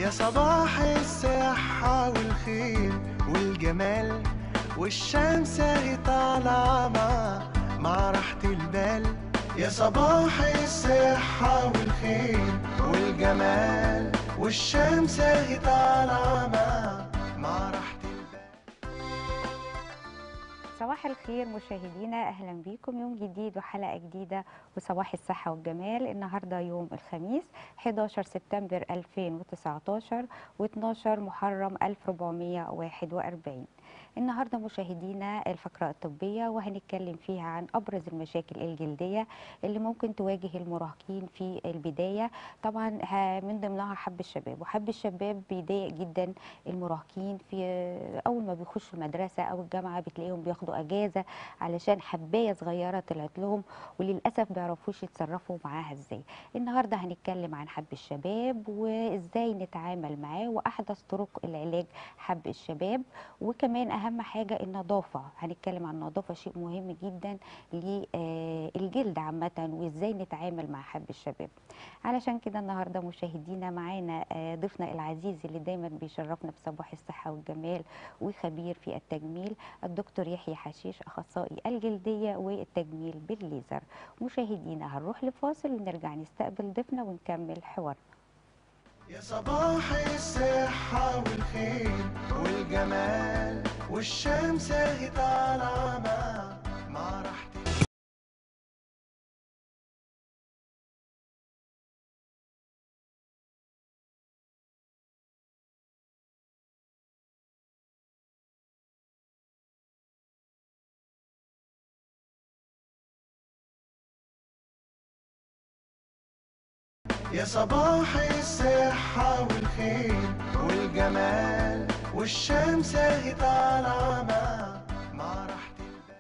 يا صباح الصحة والخير والجمال والشمس اهي طالعة مع مع راحة البال يا صباح الصحة والخير والجمال والشمس اهي طالعة مع مع راحة البال صباح الخير مشاهدينا اهلا بيكم يوم جديد وحلقه جديده وصباح الصحه والجمال النهارده يوم الخميس 11 سبتمبر 2019 و12 محرم 1441 النهارده مشاهدينا الفقره الطبيه وهنتكلم فيها عن ابرز المشاكل الجلديه اللي ممكن تواجه المراهقين في البدايه طبعا ها- من ضمنها حب الشباب وحب الشباب بيضايق جدا المراهقين في اول ما بيخشوا المدرسه او الجامعه بتلاقيهم بياخدوا اجازه علشان حبايه صغيره طلعت لهم وللاسف ما بيعرفوش يتصرفوا معاها ازاي النهارده هنتكلم عن حب الشباب وازاي نتعامل معاه واحدث طرق العلاج حب الشباب وكمان اهم حاجه النظافه هنتكلم عن النظافه شيء مهم جدا للجلد عامه وازاي نتعامل مع حب الشباب علشان كده النهارده مشاهدينا معانا آه، ضيفنا العزيز اللي دايما بيشرفنا بصباح الصحه والجمال وخبير في التجميل الدكتور يحيى حشيش اخصائي الجلديه والتجميل بالليزر مشاهدينا هنروح لفاصل ونرجع نستقبل ضيفنا ونكمل حوارنا يا صباح الصحة والخير والجمال والشمس اهي طالعة مع مع راحة البال يا صباح الصحة والخير والجمال والشمس اهي طالعة مع مع راحة البال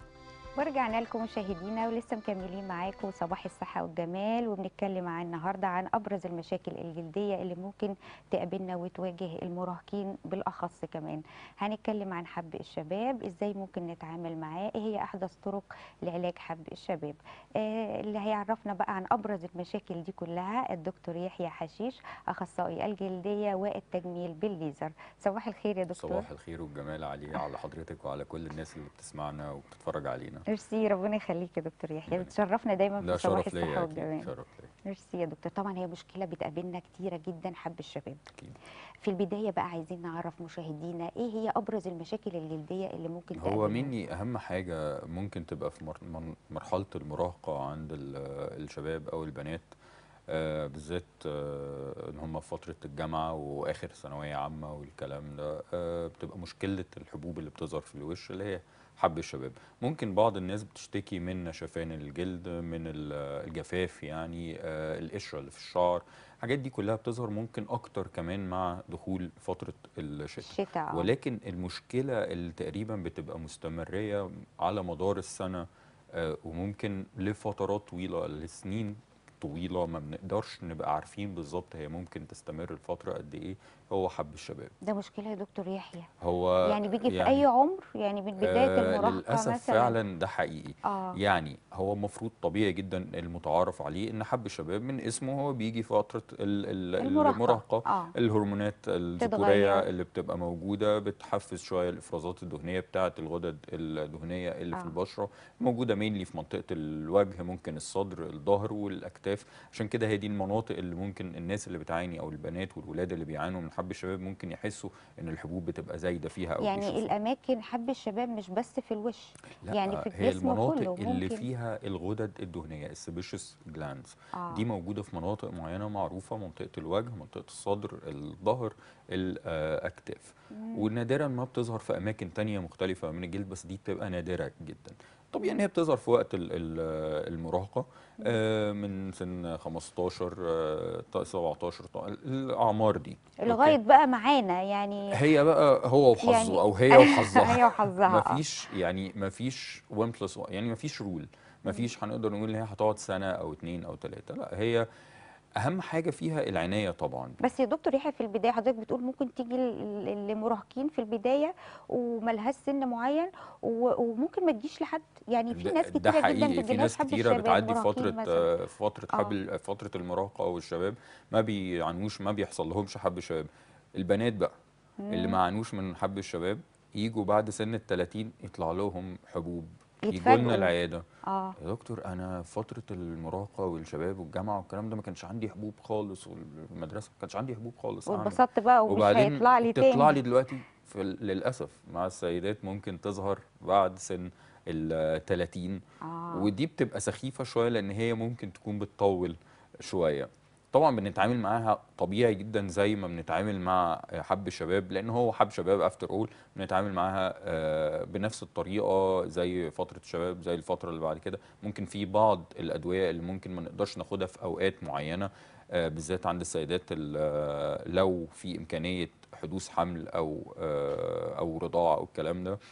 ورجعنا لكم مشاهدينا ولسه مكملين معاكم صباح الصحة والجمال وبنتكلم عن النهارده عن أبرز المشاكل الجلدية اللي ممكن تقابلنا وتواجه المراهقين بالأخص كمان هنتكلم عن حب الشباب ازاي ممكن نتعامل معاه ايه هي أحدث طرق لعلاج حب الشباب آه اللي هيعرفنا بقى عن أبرز المشاكل دي كلها الدكتور يحيى حشيش أخصائي الجلدية والتجميل بالليزر صباح الخير يا دكتور صباح الخير والجمال عليه على حضرتك وعلى كل الناس اللي بتسمعنا وبتتفرج علينا ميرسي ربنا يخليك يا دكتور يحيى ربنا بتشرفنا دايما ده في صباح شرف ليا الصحة اكيد والجمال شرف ليا ميرسي يا دكتور طبعا هي مشكله بتقابلنا كتيره جدا حب الشباب اكيد في البدايه بقى عايزين نعرف مشاهدينا ايه هي ابرز المشاكل الجلديه اللي ممكن هو تقابلنا مني اهم حاجه ممكن تبقى في مر- من- مرحله المراهقه عند ال- الشباب او البنات آه، بالذات آه، ان هم في فتره الجامعه واخر ثانويه عامه والكلام ده آه، بتبقى مشكله الحبوب اللي بتظهر في الوش اللي هي حب الشباب ممكن بعض الناس بتشتكي من نشفان الجلد من ال- الجفاف يعني آه، القشره اللي في الشعر الحاجات دي كلها بتظهر ممكن اكتر كمان مع دخول فتره الشتاء الشتاء آه. ولكن المشكلة اللي تقريبا بتبقى مستمرية على مدار السنة آه، وممكن لفترات طويلة لسنين طويلة ما بنقدرش نبقى عارفين بالظبط هي ممكن تستمر الفترة قد ايه هو حب الشباب ده مشكله يا دكتور يحيى هو يعني بيجي في اي عمر يعني من بدايه آه، المراهقه للأسف مثلا فعلا ده حقيقي اه يعني هو المفروض طبيعي جدا المتعارف عليه ان حب الشباب من اسمه هو بيجي فترة ال- ال- المراهقة. المراهقة اه الهرمونات الذكورية تتغير. اللي بتبقى موجودة بتحفز شوية الإفرازات الدهنية بتاعة الغدد الدهنية اللي آه. في البشرة موجودة مينلي في منطقة الوجه ممكن الصدر الظهر والأكتاف عشان كده هي دي المناطق اللي ممكن الناس اللي بتعاني أو البنات والولاد اللي بيعانوا من حب الشباب ممكن يحسوا إن الحبوب بتبقى زايدة فيها أو يعني بيشوفوا. الاماكن حب الشباب مش بس في الوش لا يعني في هي الجسم المناطق كله اللي ممكن. فيها الغدد الدهنية السبيشس جلاندز آه. دي موجودة في مناطق معينة معروفة منطقة الوجه منطقة الصدر الظهر الأكتاف مم. ونادرا ما بتظهر في أماكن تانية مختلفة من الجلد بس دي بتبقى نادرة جدا طبيعي ان هي بتظهر في وقت ال- ال- المراهقه آه، من سن 15 آه، 17 طبعاً الاعمار دي لغايه أوكي؟ بقى معانا يعني هي بقى هو وحظه يعني- او هي وحظها هي وحظها آه. مفيش يعني مفيش 1 بلس 1 يعني مفيش رول مفيش هنقدر نقول ان هي هتقعد سنه او اتنين او تلاته لا هي اهم حاجه فيها العنايه طبعا بس يا دكتور يحيى في البدايه حضرتك بتقول ممكن تيجي ل- ل- لمراهقين في البدايه وملهاش سن معين و- وممكن ما تجيش لحد يعني في ده- ناس ده كتيره جدا حقيقي في بتجيلهاش ناس حب كتيره الشباب بتعدي مراهقين فتره مثلا آه، فتره آه. حب فتره المراهقه والشباب ما بيعانوش ما بيحصل لهمش حب الشباب البنات بقى اللي ما عانوش من حب الشباب يجوا بعد سن ال 30 يطلع لهم حبوب يجوا يتفاجئوا. لنا العياده اه يا دكتور انا في فتره المراهقه والشباب والجامعه والكلام ده ما كانش عندي حبوب خالص والمدرسه ما كانش عندي حبوب خالص أعمل. واتبسطت بقى ومش وبعدين هيطلع لي تطلع تاني لي دلوقتي في ال- للاسف مع السيدات ممكن تظهر بعد سن ال 30 آه. ودي بتبقى سخيفه شويه لان هي ممكن تكون بتطول شويه طبعا بنتعامل معاها طبيعي جدا زي ما بنتعامل مع حب الشباب لان هو حب شباب افتر اول بنتعامل معاها آه، بنفس الطريقه زي فتره الشباب زي الفتره اللي بعد كده ممكن في بعض الادويه اللي ممكن ما نقدرش ناخدها في اوقات معينه آه، بالذات عند السيدات ال- آه، لو في امكانيه حدوث حمل او آه، او رضاعه او الكلام ده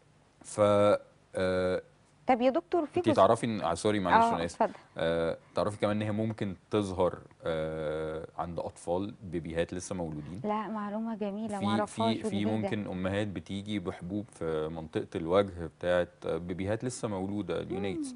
ف آه، طب يا دكتور في انت جزء تعرفي ان آه، سوري معلش اه انا اسف اتفضل آه، تعرفي كمان ان هي ممكن تظهر آه، عند اطفال بيبيهات لسه مولودين لا معلومه جميله ما في اعرفهاش في في وجديدة. ممكن امهات بتيجي بحبوب في منطقه الوجه بتاعت بيبيهات لسه مولوده اليونيتس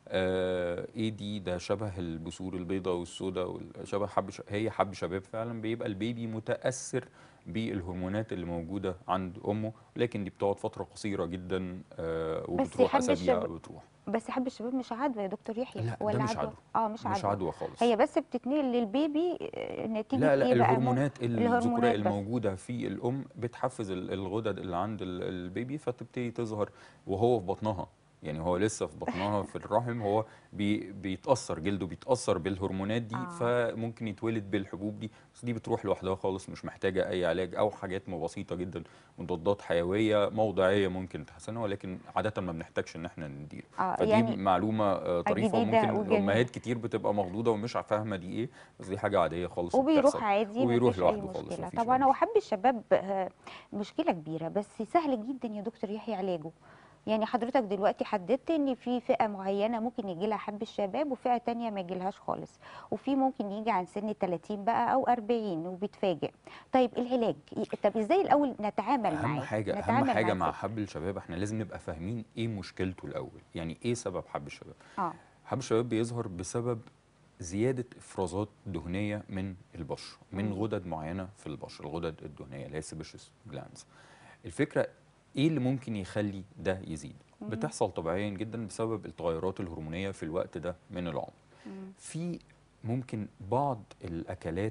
آه ايه دي ده شبه البثور البيضاء والسوداء وال- شبه حب ش... هي حب شباب فعلا بيبقى البيبي متاثر بالهرمونات اللي موجوده عند امه لكن دي بتقعد فتره قصيره جدا آه وبتروح حب اسابيع الشباب- بتروح بس حب الشباب مش عدوى يا دكتور يحيى لا، ده ولا مش عدوى عدوى. اه مش عدوى مش عدوى خالص هي بس بتتنقل للبيبي آه، نتيجه لا لا ايه بقى مو- الهرمونات الذكوريه الهرمونات بس. الموجوده في الام بتحفز ال- الغدد اللي عند ال- البيبي فتبتدي تظهر وهو في بطنها يعني هو لسه في بطنها في الرحم هو بي بيتاثر جلده بيتاثر بالهرمونات دي آه. فممكن يتولد بالحبوب دي بس دي بتروح لوحدها خالص مش محتاجه اي علاج او حاجات بسيطه جدا مضادات حيويه موضعيه ممكن تحسنها ولكن عاده ما بنحتاجش ان احنا نديله اه فدي يعني معلومه آه، طريفه جديدة وممكن وجميلة. امهات كتير بتبقى مخضوضه ومش فاهمه دي ايه بس دي حاجه عاديه خالص وبيروح وبتحصل. عادي وبيروح مفيش اي لوحده خالص، مشكله مفيش أي طبعا هو مشكلة. حب الشباب آه، مشكله كبيره بس سهل جدا يا دكتور يحيى علاجه يعني حضرتك دلوقتي حددت ان في فئه معينه ممكن يجي لها حب الشباب وفئه تانية ما يجيلهاش خالص وفي ممكن يجي عن سن 30 بقى او 40 وبيتفاجئ طيب العلاج طب ازاي الاول نتعامل معاه اهم حاجه اهم نتعامل حاجه معاه مع إزاي؟ حب الشباب احنا لازم نبقى فاهمين ايه مشكلته الاول يعني ايه سبب حب الشباب اه حب الشباب بيظهر بسبب زياده افرازات دهنيه من البشره من مم. غدد معينه في البشره الغدد الدهنيه اللي هي سيبشس جلاندز الفكره ايه اللي ممكن يخلي ده يزيد مم. بتحصل طبيعيا جدا بسبب التغيرات الهرمونيه في الوقت ده من العمر مم. في ممكن بعض الاكلات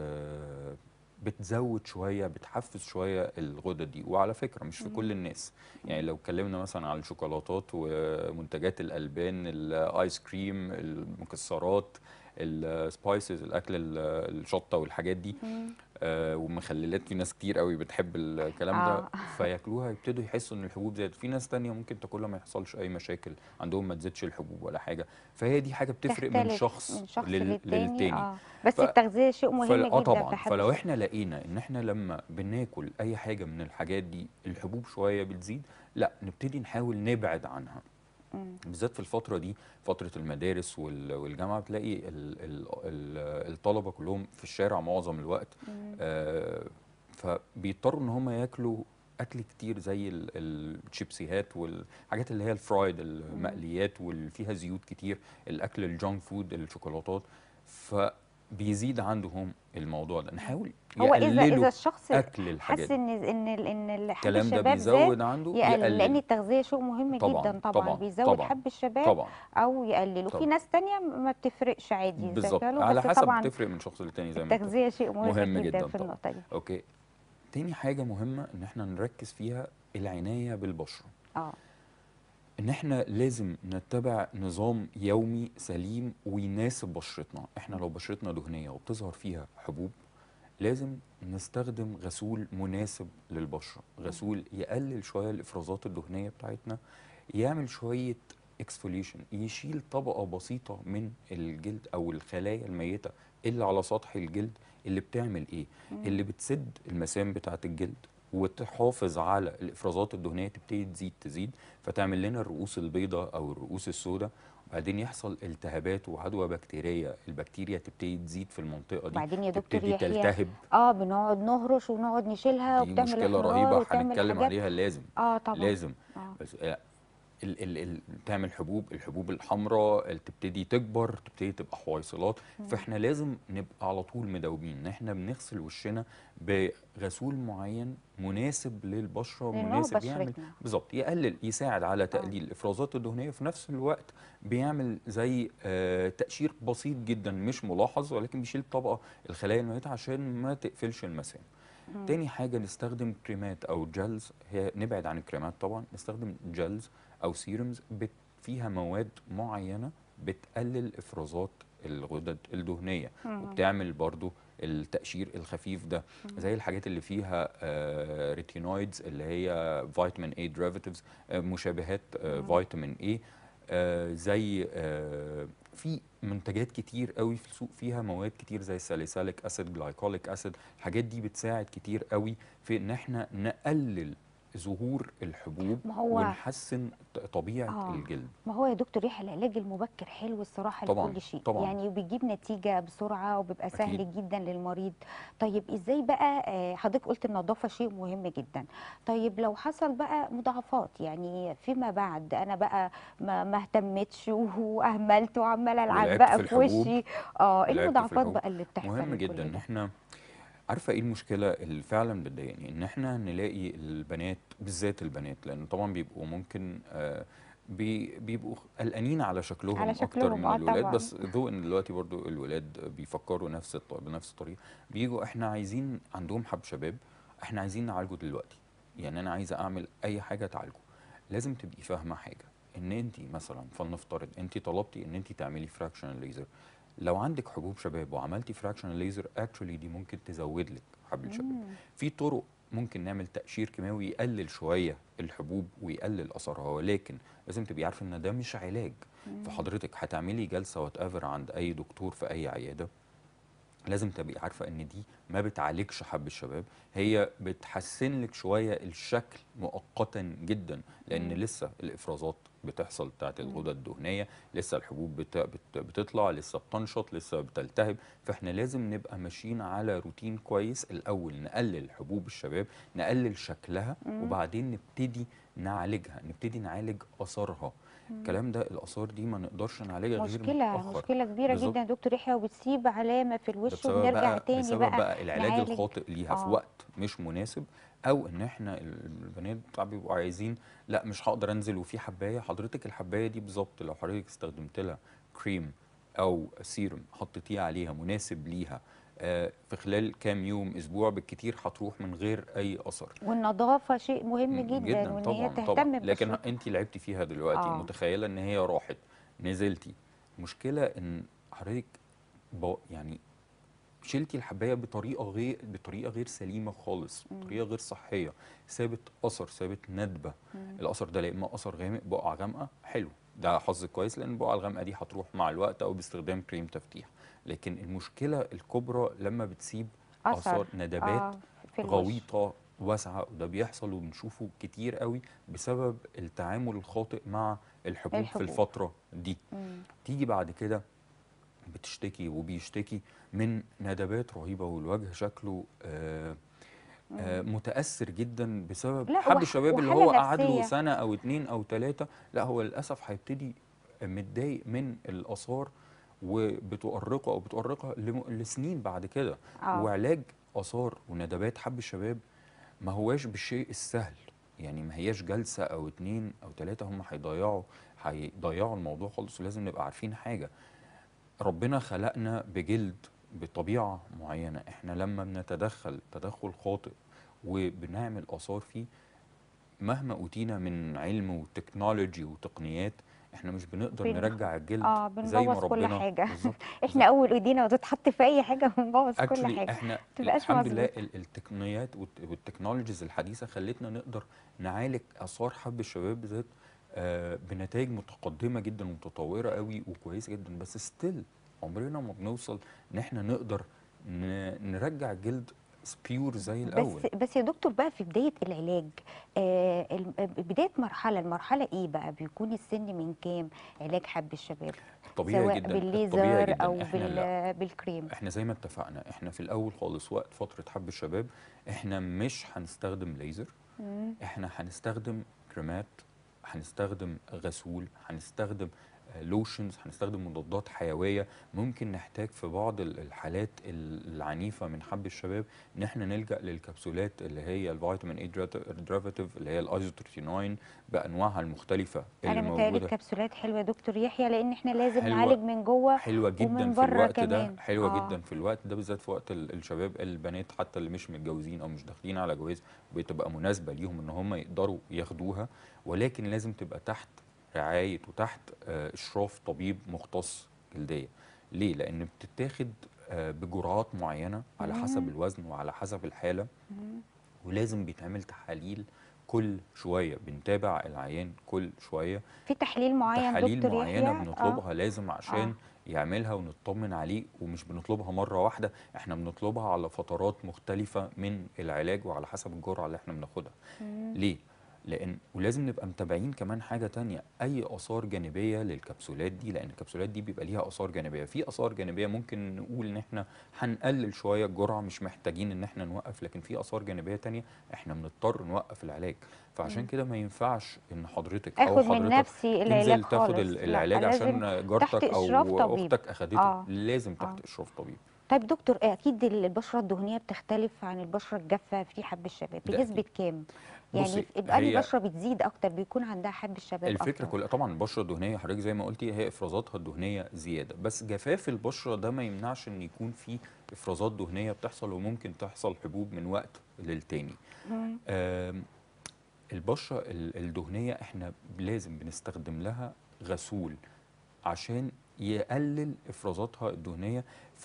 آه، بتزود شويه بتحفز شويه الغدد دي وعلى فكره مش في كل الناس يعني لو اتكلمنا مثلا على الشوكولاتات ومنتجات الالبان الايس كريم المكسرات السبايسز الاكل ال- الشطه والحاجات دي مم. آه، ومخللات في ناس كتير قوي بتحب الكلام ده آه. فياكلوها يبتدوا يحسوا ان الحبوب زادت في ناس تانية ممكن تاكلها ما يحصلش اي مشاكل عندهم ما تزيدش الحبوب ولا حاجه فهي دي حاجه بتفرق من تختلف شخص, من شخص لل- للتاني, للتاني اه بس ف- التغذيه شيء مهم فل... جدا اه طبعا في حب فلو الشباب. احنا لقينا ان احنا لما بناكل اي حاجه من الحاجات دي الحبوب شويه بتزيد لا نبتدي نحاول نبعد عنها مم. بالذات في الفتره دي فتره المدارس وال- والجامعه بتلاقي ال... ال... ال... الطلبه كلهم في الشارع معظم الوقت مم. آه فبيضطروا ان هم ياكلوا اكل كتير زي ال- الشيبسيهات والحاجات اللي هي الفرايد المقليات واللي فيها زيوت كتير الاكل الجانك فود الشوكولاتات فبيزيد عندهم الموضوع ده نحاول هو اذا اذا يقللوا الشخص اكل الحاجات حس دي ان ان ال- ان ال- حب الكلام ده الشباب زاد بيزود عنده يقلل لان يقلل التغذيه شيء مهم طبعاً، جدا طبعا, طبعاً، بيزود طبعاً، حب الشباب طبعا او يقلل وفي طبعاً. ناس تانية ما بتفرقش عادي زي بالظبط ما قالوا، على بس حسب طبعا بتفرق من شخص للتاني زي ما انت التغذيه شيء مهم, مهم جدا, جداً في طبعاً. النقطه دي اوكي تاني حاجه مهمه ان احنا نركز فيها العنايه بالبشره اه ان احنا لازم نتبع نظام يومي سليم ويناسب بشرتنا احنا لو بشرتنا دهنيه وبتظهر فيها حبوب لازم نستخدم غسول مناسب للبشره غسول يقلل شويه الافرازات الدهنيه بتاعتنا يعمل شويه اكسفوليشن يشيل طبقه بسيطه من الجلد او الخلايا الميته اللي على سطح الجلد اللي بتعمل ايه اللي بتسد المسام بتاعه الجلد وتحافظ على الافرازات الدهنيه تبتدي تزيد تزيد فتعمل لنا الرؤوس البيضاء او الرؤوس السوداء بعدين يحصل التهابات وعدوى بكتيريه البكتيريا تبتدي تزيد في المنطقه دي وبعدين يا دكتور تبتدي يحيى تلتهب اه بنقعد نهرش ونقعد نشيلها دي وبتعمل مشكله احمرار رهيبه وتعمل هنتكلم حاجات عليها لازم اه طبعا لازم آه. بس لا ال ال ال تعمل حبوب الحبوب الحمراء ال- تبتدي تكبر تبتدي تبقى حويصلات فاحنا لازم نبقى على طول مداومين ان احنا بنغسل وشنا بغسول معين مناسب للبشره لأن هو مناسب يعمل بشرتنا. بالظبط يقلل يساعد على تقليل الافرازات الدهنيه في نفس الوقت بيعمل زي آه تقشير بسيط جدا مش ملاحظ ولكن بيشيل طبقه الخلايا الميته عشان ما تقفلش المسام تاني حاجة نستخدم كريمات أو جلز هي نبعد عن الكريمات طبعا نستخدم جلز أو سيرمز بت فيها مواد معينة بتقلل إفرازات الغدد الدهنية وبتعمل برضو التقشير الخفيف ده زي الحاجات اللي فيها آه ريتينويدز اللي هي فيتامين اي ديريفاتيفز آه مشابهات آه فيتامين اي آه زي آه في منتجات كتير قوي في السوق فيها مواد كتير زي الساليسيليك اسيد جلايكوليك اسيد الحاجات دي بتساعد كتير قوي في ان احنا نقلل ظهور الحبوب ما هو- ونحسن ط- طبيعه آه. الجلد ما هو يا دكتور يحيى العلاج المبكر حلو الصراحه طبعاً، لكل شيء طبعاً. يعني وبيجيب نتيجه بسرعه وبيبقى سهل أكيد. جدا للمريض طيب ازاي بقى آه، حضرتك قلت النظافه شيء مهم جدا طيب لو حصل بقى مضاعفات يعني فيما بعد انا بقى ما ما اهتمتش واهملت وعماله العب ولعبت بقى في في الحبوب. وشي اه ايه ولعبت في المضاعفات الحبوب. بقى اللي بتحصل مهم لكل جدا ان ده؟ احنا عارفه ايه المشكله اللي فعلا بتضايقني ان احنا نلاقي البنات بالذات البنات لان طبعا بيبقوا ممكن آه بي بيبقوا قلقانين على شكلهم, على اكتر شكلهم، من آه الولاد طبعاً. بس ذو ان دلوقتي برضو الولاد بيفكروا نفس الط- بنفس الطريقه بيجوا احنا عايزين عندهم حب شباب احنا عايزين نعالجه دلوقتي يعني انا عايزه اعمل اي حاجه تعالجه لازم تبقي فاهمه حاجه ان انت مثلا فلنفترض انت طلبتي ان انت تعملي فراكشن ليزر لو عندك حبوب شباب وعملتي فراكشن ليزر اكشولي دي ممكن تزود لك حب الشباب في طرق ممكن نعمل تقشير كيماوي يقلل شويه الحبوب ويقلل اثرها ولكن لازم تبقي عارفه ان ده مش علاج فحضرتك هتعملي جلسه وات ايفر عند اي دكتور في اي عياده لازم تبقي عارفه ان دي ما بتعالجش حب الشباب هي بتحسن لك شويه الشكل مؤقتا جدا لان لسه الافرازات بتحصل بتاعت الغدد الدهنيه لسه الحبوب بت... بت... بتطلع لسه بتنشط لسه بتلتهب فاحنا لازم نبقى ماشيين على روتين كويس الاول نقلل حبوب الشباب نقلل شكلها وبعدين نبتدي نعالجها نبتدي نعالج اثارها الكلام ده الاثار دي ما نقدرش نعالجها غير مشكله متأخر. مشكله كبيره بالظبط. جدا يا دكتور يحيى وبتسيب علامه في ده الوش بسبب وبنرجع بقى تاني بسبب بقى, بقى العلاج نعالج. الخاطئ ليها في آه. وقت مش مناسب او ان احنا البنات بتاع بيبقوا عايزين لا مش هقدر انزل وفي حبايه حضرتك الحبايه دي بالظبط لو حضرتك استخدمت لها كريم او سيرم حطيتيه عليها مناسب ليها آه، في خلال كام يوم اسبوع بالكتير هتروح من غير اي اثر والنظافه شيء مهم جدا, وان هي طبعا تهتم طبعا لكن ببشرتها. انت لعبتي فيها دلوقتي آه. متخيله ان هي راحت نزلتي مشكله ان حضرتك ب- يعني شلتي الحبايه بطريقه غير بطريقه غير سليمه خالص بطريقه غير صحيه سابت اثر سابت ندبه الاثر ده لا اما اثر غامق بقعه غامقه حلو ده حظ كويس لان البقعه الغامقه دي هتروح مع الوقت او باستخدام كريم تفتيح لكن المشكله الكبرى لما بتسيب أثر. اثار ندبات آه، في الوش. غويطه واسعه وده بيحصل وبنشوفه كتير قوي بسبب التعامل الخاطئ مع الحبوب, الحبوب. في الفتره دي تيجي بعد كده بتشتكي وبيشتكي من ندبات رهيبه والوجه شكله آه آه متاثر جدا بسبب لا، حب وح- الشباب اللي وحالة هو قعد له نفسية. سنه او اتنين او تلاته لا هو للاسف هيبتدي متضايق من الاثار وبتؤرقه او بتؤرقها لم- لسنين بعد كده آه. وعلاج اثار وندبات حب الشباب ما هواش بالشيء السهل يعني ما هياش جلسه او اتنين او تلاته هم هيضيعوا هيضيعوا الموضوع خالص ولازم نبقى عارفين حاجه ربنا خلقنا بجلد بطبيعه معينه احنا لما بنتدخل تدخل خاطئ وبنعمل اثار فيه مهما اوتينا من علم وتكنولوجي وتقنيات احنا مش بنقدر بن- نرجع الجلد اه زي ما بنبوظ كل ربنا حاجه بالظبط احنا اول ايدينا وتتحط في اي حاجه بنبوظ كل اكشلي حاجه احنا تبقاش الحمد لله مظبوطة. ال- التقنيات والت- والتكنولوجيز الحديثه خلتنا نقدر نعالج اثار حب الشباب بالذات آه، بنتائج متقدمه جدا ومتطوره قوي وكويسه جدا بس ستيل عمرنا ما بنوصل ان احنا نقدر ن- نرجع الجلد بيور زي بس الاول بس يا دكتور بقى في بداية العلاج آه الم- بداية مرحلة المرحلة ايه بقى بيكون السن من كام علاج حب الشباب طبيعي سواء جدا الطبيعي بالليزر جدا او احنا بال لا بالكريم احنا زي ما اتفقنا احنا في الاول خالص وقت فتره حب الشباب احنا مش هنستخدم ليزر مم. احنا هنستخدم كريمات هنستخدم غسول هنستخدم لوشنز هنستخدم مضادات حيويه ممكن نحتاج في بعض ال- الحالات ال- العنيفه من حب الشباب ان احنا نلجا للكبسولات اللي هي الفيتامين اي ديريفاتيف اللي هي الايزوتريتينوين بانواعها المختلفه اللي انا متهيألي موجوده الكبسولات حلوه يا دكتور يحيى لان احنا لازم حلوة- نعالج من جوه حلوه جدا ومن في بره الوقت كمان. ده حلوه آه. جدا في الوقت ده بالذات في وقت ال- الشباب البنات حتى اللي مش متجوزين او مش داخلين على جواز بتبقى مناسبه ليهم ان هم يقدروا ياخدوها ولكن لازم تبقى تحت رعايه وتحت آه، اشراف طبيب مختص جلديه ليه لان بتتاخد آه، بجرعات معينه على حسب مم. الوزن وعلى حسب الحاله مم. ولازم بيتعمل تحاليل كل شويه بنتابع العيان كل شويه في تحليل معين تحاليل دكتور معينه يحيى بنطلبها لازم عشان آه. يعملها ونطمن عليه ومش بنطلبها مره واحده احنا بنطلبها على فترات مختلفه من العلاج وعلى حسب الجرعه اللي احنا بناخدها مم. ليه لان ولازم نبقى متابعين كمان حاجه تانية اي اثار جانبيه للكبسولات دي لان الكبسولات دي بيبقى ليها اثار جانبيه في اثار جانبيه ممكن نقول ان احنا هنقلل شويه الجرعه مش محتاجين ان احنا نوقف لكن في اثار جانبيه تانية احنا بنضطر نوقف العلاج فعشان مم. كده ما ينفعش ان حضرتك او اخد من حضرتك نفسي العلاج تنزل تاخد خالص ال- لا، العلاج لازم عشان تحت جارتك إشراف او طبيب. اختك اخدته آه. لازم تحت آه. اشراف طبيب طيب دكتور اكيد البشره الدهنيه بتختلف عن البشره الجافه في حب الشباب ده بنسبه أكيد. كام بصي، يعني انهي هي بشره بتزيد اكتر بيكون عندها حب الشباب الفكره أكتر؟ كلها طبعا البشره الدهنيه حضرتك زي ما قلتي هي افرازاتها الدهنيه زياده بس جفاف البشره ده ما يمنعش ان يكون في افرازات دهنيه بتحصل وممكن تحصل حبوب من وقت للتاني مم. آم، البشره ال- الدهنيه احنا لازم بنستخدم لها غسول عشان يقلل افرازاتها الدهنيه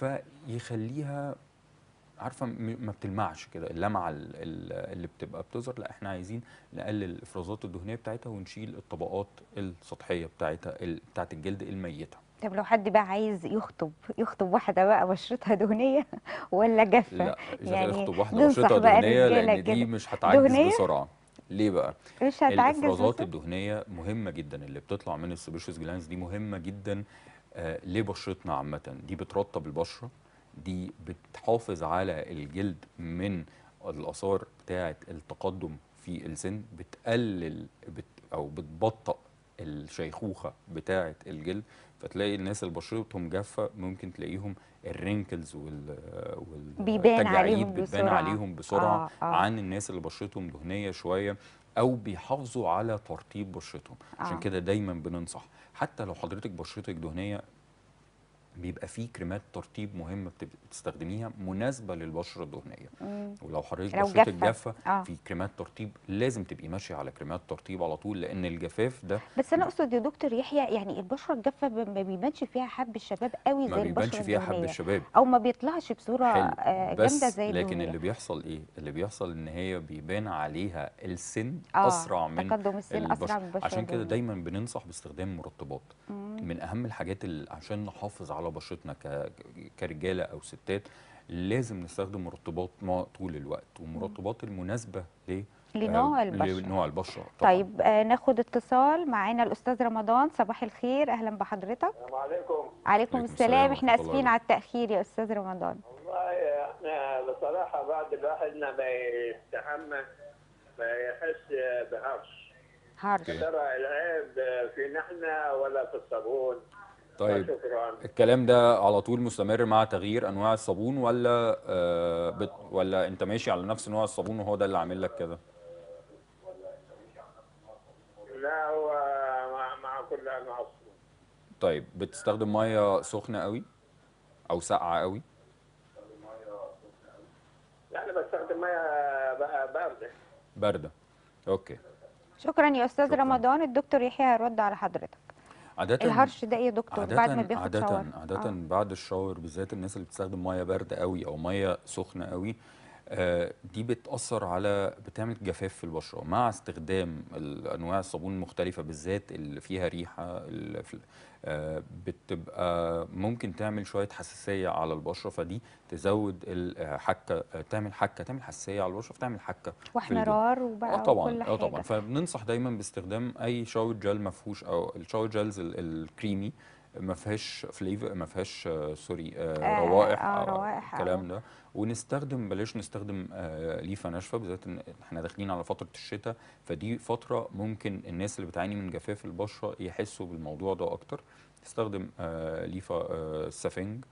فيخليها عارفه م- ما بتلمعش كده اللمعه ال- ال- اللي بتبقى بتظهر لا احنا عايزين نقلل الافرازات الدهنيه بتاعتها ونشيل الطبقات السطحيه بتاعتها ال- بتاعت الجلد الميته طب لو حد بقى عايز يخطب يخطب واحده بقى بشرتها دهنيه ولا جافه لا اذا يعني يعني يخطب واحده ننصح بشرتها بقى دهنيه الرجالة لان دي كده. مش هتعجز دهنية؟ بسرعه ليه بقى مش هتعجز الافرازات بس الدهنيه مهمه جدا اللي بتطلع من السبيشوس جلانز دي مهمه جدا آه لبشرتنا عامه دي بترطب البشره دي بتحافظ على الجلد من الاثار بتاعه التقدم في السن بتقلل بت او بتبطئ الشيخوخه بتاعه الجلد فتلاقي الناس اللي بشرتهم جافه ممكن تلاقيهم الرينكلز وال بيبان والتجاعيد عليهم بتبان بسرعة. عليهم بسرعه آه، آه. عن الناس اللي بشرتهم دهنيه شويه او بيحافظوا على ترطيب بشرتهم عشان آه. كده دايما بننصح حتى لو حضرتك بشرتك دهنيه بيبقى فيه كريمات ترطيب مهمه بتب- بتستخدميها مناسبه للبشره الدهنيه مم. ولو حضرتك لو بشرتك جافة. جافه آه. في كريمات ترطيب لازم تبقي ماشيه على كريمات ترطيب على طول لان الجفاف ده بس انا اقصد يا دكتور يحيى يعني البشره الجافه ب- ما بيبانش فيها حب الشباب قوي ما زي بيبانش البشره فيها حب الدهنيه الشباب او ما بيطلعش بصوره حلو آه، بس جامده زي لكن الدهنية. اللي بيحصل ايه اللي بيحصل ان هي بيبان عليها السن آه، اسرع من تقدم السن اسرع البشرة. من البشره عشان كده الدهنية. دايما بننصح باستخدام مرطبات مم. من اهم الحاجات اللي عشان نحافظ على بشرتنا ك... كرجاله او ستات لازم نستخدم مرطبات نوع طول الوقت والمرطبات المناسبه ل لنوع آه، البشرة. لنوع البشره طبعا طيب آه ناخد اتصال معانا الاستاذ رمضان صباح الخير اهلا بحضرتك السلام عليكم عليكم عليكم السلام السلام احنا ورحمة الله اسفين على التاخير يا استاذ رمضان والله احنا بصراحه بعد الواحد ما بيستحمى بيحس بهرش هرش أوكي. ترى العيب في نحن ولا في الصابون طيب شكرا الكلام ده على طول مستمر مع تغيير انواع الصابون ولا آه بت... ولا انت ماشي على نفس نوع الصابون وهو ده اللي عامل لك كده لا هو مع, مع كل انواع الصابون طيب بتستخدم ميه سخنه قوي او ساقعه قوي يعني بستخدم ميه بقى بارده بارده اوكي شكرا يا استاذ شكراً. رمضان الدكتور يحيى هيرد على حضرتك عادة الهرش ده ايه يا دكتور عادة بعد ما بياخد عادة شاور عادة آه. بعد الشاور بالذات الناس اللي بتستخدم ميه بارده قوي او ميه سخنه قوي آه، دي بتأثر على بتعمل جفاف في البشرة مع استخدام ال- أنواع الصابون المختلفة بالذات اللي فيها ريحة اللي في- آه، بتبقى ممكن تعمل شوية حساسية على البشرة فدي تزود الحكة آه، تعمل حكة تعمل حساسية على البشرة فتعمل حكة في الجلد. واحمرار وبقى اه طبعا وكل اه طبعا حاجة. فبننصح دايما باستخدام اي شاور جel ما فيهوش او الشاور جيلز ال- الكريمي ما فيهاش فليفر ما فيهاش آه، سوري آه، آه، روائح آه، آه، روائح، الكلام آه. ده ونستخدم بلاش نستخدم آه، ليفه ناشفه بالذات ان احنا داخلين على فتره الشتاء فدي فتره ممكن الناس اللي بتعاني من جفاف البشره يحسوا بالموضوع ده اكتر نستخدم آه، ليفه آه، سفنج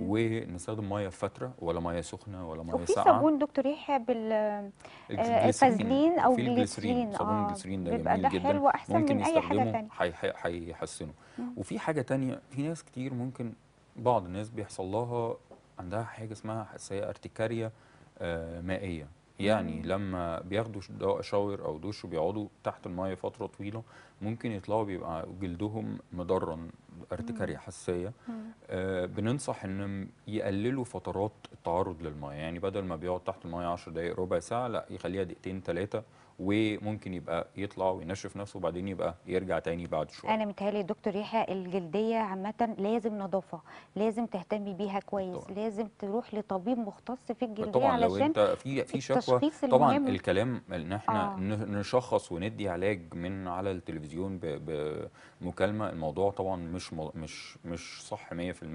ونستخدم ميه فتره ولا ميه سخنه ولا ميه وفي ساقعه صابون دكتور يحيى بال الجليسرين. فازلين أو في الجليسرين جليسرين، صابون آه، الجليسرين ده بيبقى جميل ده جدا حلو أحسن ممكن من أي حاجة يستخدمه تانية. حي- حي- هيحسنه وفي حاجة تانية في ناس كتير ممكن بعض الناس بيحصل لها عندها حاجة اسمها حساسية ارتكارية آه، مائية يعني لما بياخدوا ش- دا- شاور او دوش وبيقعدوا تحت المية فترة طويلة ممكن يطلعوا بيبقى جلدهم مضرن ارتكارية حساسية آه، بننصح ان يقللوا فترات التعرض للميه يعني بدل ما بيقعد تحت الميه 10 دقائق ربع ساعه لا يخليها دقيقتين ثلاثه وممكن يبقى يطلع وينشف نفسه وبعدين يبقى يرجع تاني بعد شويه انا متهيألي دكتور يحيى الجلديه عامه لازم نظافه لازم تهتمي بيها كويس طبعا. لازم تروح لطبيب مختص في الجلديه طبعا لو علشان انت في في شكوى التشخيص طبعا المهم. الكلام ان احنا آه. ن- نشخص وندي علاج من على التلفزيون ب- بمكالمه الموضوع طبعا مش م- مش مش صح 100%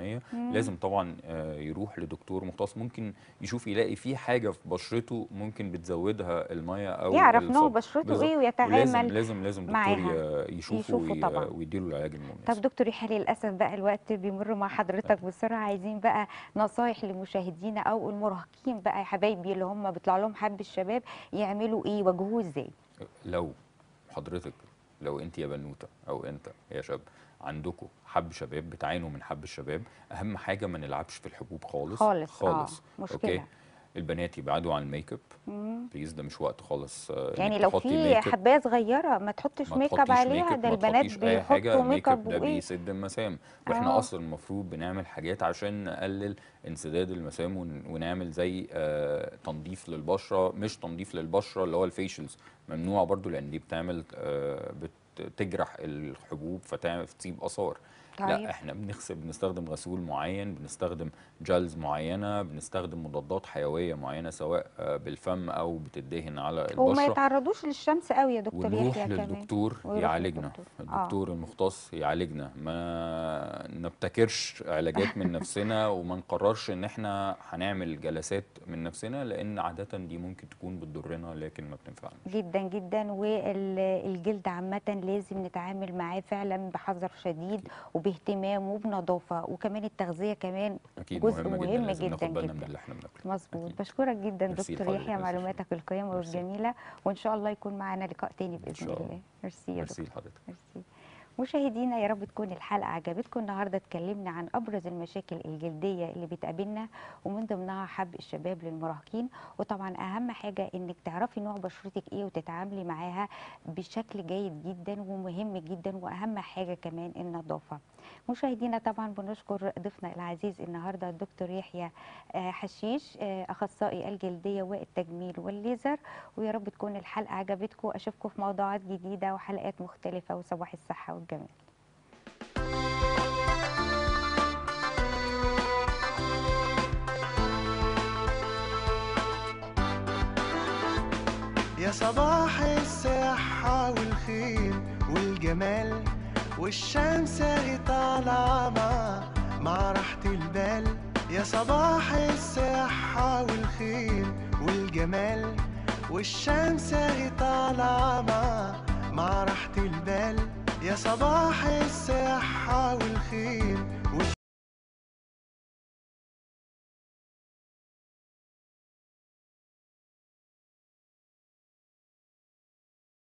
لازم طبعا آه، يروح لدكتور مختص ممكن يشوف يلاقي في حاجه في بشرته ممكن بتزودها الميه او يعرف نوع الصب- بشرته بالظبط. ايه ولازم ويتعامل لازم لازم دكتور معاها. ي- يشوفه يشوفه وي- طبعا. ويديله العلاج المناسب طب دكتور يحيى للاسف بقى الوقت بيمر مع حضرتك بسرعه عايزين بقى نصايح لمشاهدينا او المراهقين بقى يا حبايبي اللي هم بيطلع لهم حب الشباب يعملوا ايه يواجهوه ازاي لو حضرتك لو انت يا بنوته او انت يا شاب عندكم حب شباب بتعانوا من حب الشباب اهم حاجه ما نلعبش في الحبوب خالص خالص، آه، خالص مشكلة. اوكي البنات يبعدوا عن الميك اب مم. بليز ده مش وقت خالص آه، إنك يعني لو تحطي في ميك اب. حبايه صغيره ما تحطش ما ميك اب تحطيش عليها ميك اب، ده ما البنات تحطيش اي حاجه بيحطوا ميك الميك اب اب ده وايه بيسد المسام واحنا آه. اصلا المفروض بنعمل حاجات عشان نقلل انسداد المسام ون- ونعمل زي آه تنظيف للبشره مش تنظيف للبشره اللي هو الفيشلز ممنوع برضو لان دي بتعمل آه بتجرح الحبوب فتسيب اثار طيب. لا احنا بنغسل بنستخدم غسول معين بنستخدم جلز معينه بنستخدم مضادات حيويه معينه سواء آه، بالفم او بتدهن على وما البشره يتعرضوش للشمس قوي يا دكتور ونروح يحيى كمان للدكتور ويروح يعالجنا للدكتور. آه. الدكتور المختص يعالجنا ما نبتكرش علاجات من نفسنا وما نقررش ان احنا هنعمل جلسات من نفسنا لان عاده دي ممكن تكون بتضرنا لكن ما بتنفعناش جدا جدا والجلد عامة لازم نتعامل معاه فعلا بحذر شديد وباهتمام وبنظافة وكمان التغذية كمان اكيد جزء مهم جدا مهم لازم جدا ناخد بالنا من جدا اللي احنا بناكله مظبوط أكيد. بشكرك جدا ميرسي دكتور لحضرتك، يحيى ميرسي معلوماتك القيمة ميرسي. والجميلة وإن شاء الله يكون معانا لقاء تاني بإذن شاء الله. الله ميرسي يا ميرسي دكتور لحضرتك ميرسي مشاهدينا يا رب تكون الحلقة عجبتكم النهاردة اتكلمنا عن أبرز المشاكل الجلدية اللي بتقابلنا ومن ضمنها حب الشباب للمراهقين وطبعا أهم حاجة إنك تعرفي نوع بشرتك إيه وتتعاملي معاها بشكل جيد جدا ومهم جدا وأهم حاجة كمان النظافة مشاهدينا طبعا بنشكر ضيفنا العزيز النهارده الدكتور يحيى آه، حشيش آه، اخصائي الجلديه والتجميل والليزر ويا رب تكون الحلقه عجبتكم اشوفكم في موضوعات جديده وحلقات مختلفه وصباح الصحه والجمال يا صباح الصحة والخير والجمال والشمس اهي طالعة مع مع راحة البال يا صباح الصحة والخير والجمال والشمس اهي طالعة مع مع راحة البال يا صباح الصحة والخير